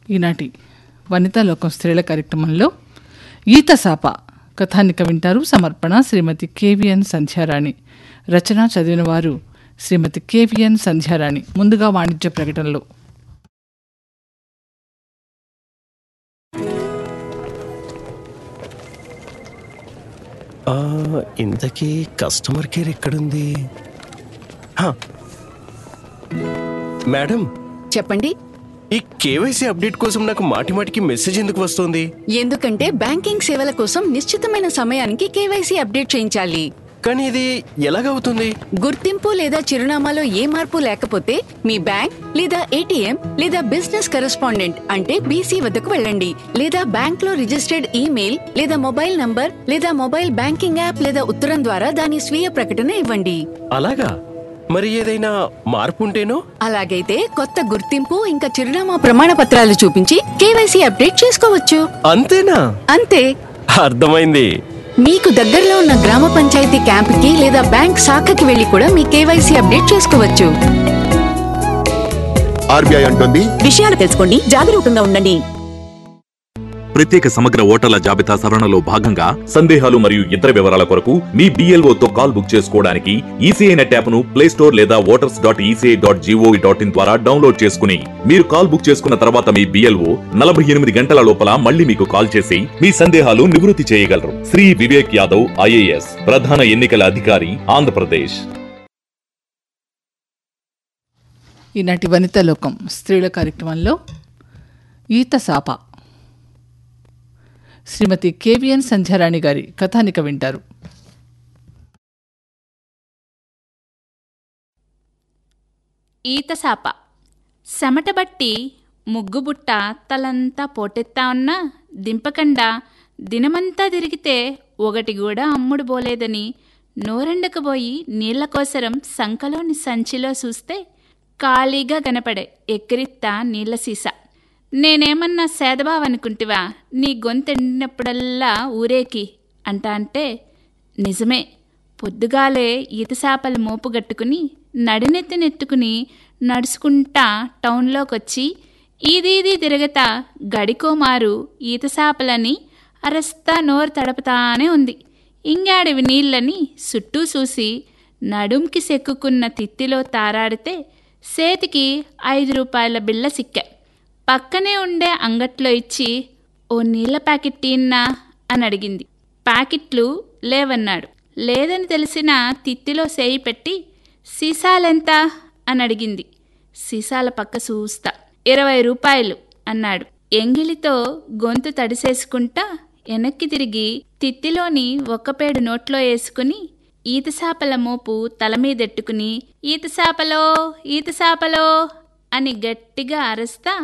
ఈనాటి వనితా లోకం స్త్రీల కార్యక్రమంలో ఈత సాప కథానిక వింటారు సమర్పణ శ్రీమతి కేవిఎన్ సంధ్యారాణి రచన చదివిన వారు శ్రీమతి కేవిఎన్ సంధ్యారాణి ముందుగా వాణిజ్య ప్రకటనలు ఆ, ఇంతకీ కస్టమర్ కేర్ ఎక్కడుంది హా. మేడం చెప్పండి ఈ కేవైసీ అప్డేట్ కోసం నాకు మాటి మాటికి మెసేజ్ ఎందుకు వస్తుంది ఎందుకంటే బ్యాంకింగ్ సేవల కోసం నిశ్చితమైన సమయానికి కేవైసీ అప్డేట్ చేయించాలి కానీ ఇది ఎలాగవుతుంది గుర్తింపు లేదా చిరునామాలో ఏ మార్పు లేకపోతే మీ బ్యాంక్ లేదా ఏటీఎం లేదా బిజినెస్ కరెస్పాండెంట్ అంటే బీసీ వద్దకు వెళ్ళండి లేదా బ్యాంక్ లో రిజిస్టర్డ్ ఈమెయిల్ లేదా మొబైల్ నంబర్ లేదా మొబైల్ బ్యాంకింగ్ యాప్ లేదా ఉత్తరం ద్వారా దాని స్వీయ ప్రకటన ఇవ్వండి అలాగా మరి ఏదైనా మార్పు ఉంటేనో అలాగైతే కొత్త గుర్తింపు ఇంకా చిరునామా ప్రమాణ పత్రాలు చూపించి కేవైసీ అప్డేట్ చేసుకోవచ్చు అంతేనా అంతే అర్థమైంది మీకు దగ్గరలో ఉన్న గ్రామ పంచాయతీ క్యాంపుకి లేదా బ్యాంక్ శాఖకి వెళ్లి కూడా మీ కేవైసీ అప్డేట్ చేసుకోవచ్చు ఆర్బీఐ అంటుంది విషయాలు తెలుసుకోండి జాగరూకంగా ఉండండి ప్రత్యేక సమగ్ర ఓటర్ల జాబితా సవరణలో భాగంగా సందేహాలు మరియు ఇతర వివరాల కొరకు మీ BLO తో కాల్ బుక్ చేసుకోవడానికి ఈసీఐ నెట్ యాప్ ను ప్లే స్టోర్ లేదా voters dot ECI dot G O V dot in ద్వారా డౌన్లోడ్ చేసుకుని మీరు కాల్ బుక్ చేసుకున్న తర్వాత మీ బిఎల్ఓ నలభై ఎనిమిది గంటల లోపల మళ్ళీ మీకు కాల్ చేసి మీ సందేహాలు నివృత్తి చేయగలరు శ్రీ వివేక్ యాదవ్ ఐఏఎస్ ప్రధాన ఎన్నికల అధికారి ఆంధ్రప్రదేశ్ ఈనాటి వనితా లోకం స్త్రీల కార్యక్రమంలో ఈత సాప శ్రీమతి కేవిఎన్ సంధ్యారాణి గారి కథానిక వింటారు ఈతసాప చెమటబట్టి ముగ్గుబుట్ట తలంతా పోటెత్తా ఉన్నా దింపకండా దినమంతా తిరిగితే ఒకటి కూడా అమ్ముడు పోలేదని నోరెండకపోయి నీళ్ల కోసరం సంకలోని సంచిలో చూస్తే ఖాళీగా కనపడే ఎక్కిరిత్తా నీళ్ల సీసా నేనేమన్నా సేదబావనుకుంటివా నీ గొంతెండినప్పుడల్లా ఊరేకి అంటా అంటే నిజమే పొద్దుగాలే ఈతసాపలు మోపుగట్టుకుని నడినెత్తి నెత్తుకుని నడుచుకుంటా టౌన్లోకొచ్చి ఈదీది తిరగతా గడికోమారు ఈతసాపలని అరస్తా నోరు తడపతానే ఉంది ఇంగాడివి నీళ్ళని చుట్టూ చూసి నడుంకి సెక్కుకున్న తిత్తిలో తారాడితే సేతికి ఐదు రూపాయల బిళ్ళ సిక్కా పక్కనే ఉండే అంగట్లో ఇచ్చి ఓ నీళ్ళ ప్యాకెట్ తీన్నా అని అడిగింది ప్యాకెట్లు లేవన్నాడు లేదని తెలిసిన తిత్తిలో సేయి పెట్టి సీసాలెంత అని అడిగింది సీసాల పక్క చూస్తా ఇరవై రూపాయలు అన్నాడు ఎంగిలితో గొంతు తడిసేసుకుంటా వెనక్కి తిరిగి తిత్తిలోని ఒక్కపేడు నోట్లో వేసుకుని ఈతసాపల మోపు తల మీదెట్టుకుని ఈతసాపలో ఈతసాపలో అని గట్టిగా అరుస్తా